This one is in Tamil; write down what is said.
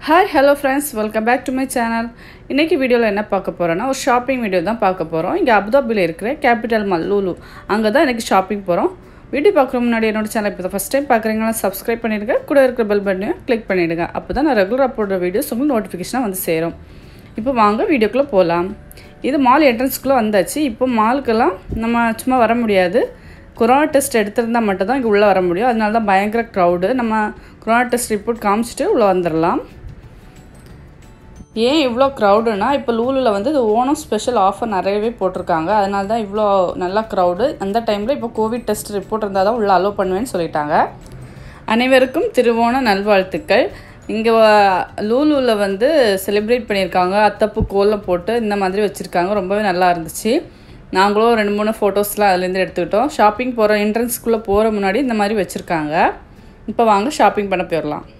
hi hello friends welcome back to my channel இன்றைக்கி வீடியோவில் என்ன பார்க்க போகிறோன்னா ஒரு ஷாப்பிங் வீடியோ தான் பார்க்க போகிறோம் இங்கே அபுதாபியில் இருக்கிற கேபிட்டல் மால் லூலு அங்கே தான் இன்றைக்கி ஷாப்பிங் போகிறோம் வீடியோ பார்க்குற முன்னாடி என்னோட சேனல் இப்போ ஃபஸ்ட் டைம் பார்க்குறீங்களா சப்ஸ்கிரைப் பண்ணிடுங்க கூட இருக்கிற பெல் பட்டனையும் கிளிக் பண்ணிவிடுங்க அப்போ தான் நான் ரெகுலராக போடுற வீடியோஸ் உங்களுக்கு நோட்டிஃபிகேஷனாக வந்து சேரும் இப்போ வாங்க வீடியோக்குள்ளே போகலாம் இது மால் என்ட்ரன்ஸ்க்குள்ளே வந்தாச்சு இப்போ மாலுக்கெல்லாம் நம்ம சும்மா வர முடியாது கொரோனா டெஸ்ட் எடுத்திருந்தால் மட்டும் தான் இங்கே உள்ளே வர முடியும் அதனால தான் பயங்கர க்ரௌடு நம்ம கொரோனா டெஸ்ட் ரிப்போர்ட் காமிச்சிட்டு உள்ளே வந்துடலாம் ஏன் இவ்வளோ க்ரௌடுனா இப்போ லூலில் வந்து இது ஓணம் ஸ்பெஷல் ஆஃபர் நிறையவே போட்டிருக்காங்க அதனால தான் இவ்வளோ நல்லா க்ரௌடு அந்த டைமில் இப்போ கோவிட் டெஸ்ட் ரிப்போர்ட் இருந்தால் தான் உள்ளே அலோவ் பண்ணுவேன்னு சொல்லிட்டாங்க அனைவருக்கும் திருவோண நல்வாழ்த்துக்கள் இங்கே லூலூவில் வந்து செலிப்ரேட் பண்ணியிருக்காங்க அத்தப்பு கோலம் போட்டு இந்த மாதிரி வச்சுருக்காங்க ரொம்பவே நல்லா இருந்துச்சு நாங்களும் ரெண்டு மூணு ஃபோட்டோஸ்லாம் அதுலேருந்து எடுத்துக்கிட்டோம் ஷாப்பிங் போகிற என்ட்ரன்ஸ்குள்ளே போகிற முன்னாடி இந்த மாதிரி வச்சுருக்காங்க இப்போ வாங்க ஷாப்பிங் பண்ண போயிடலாம்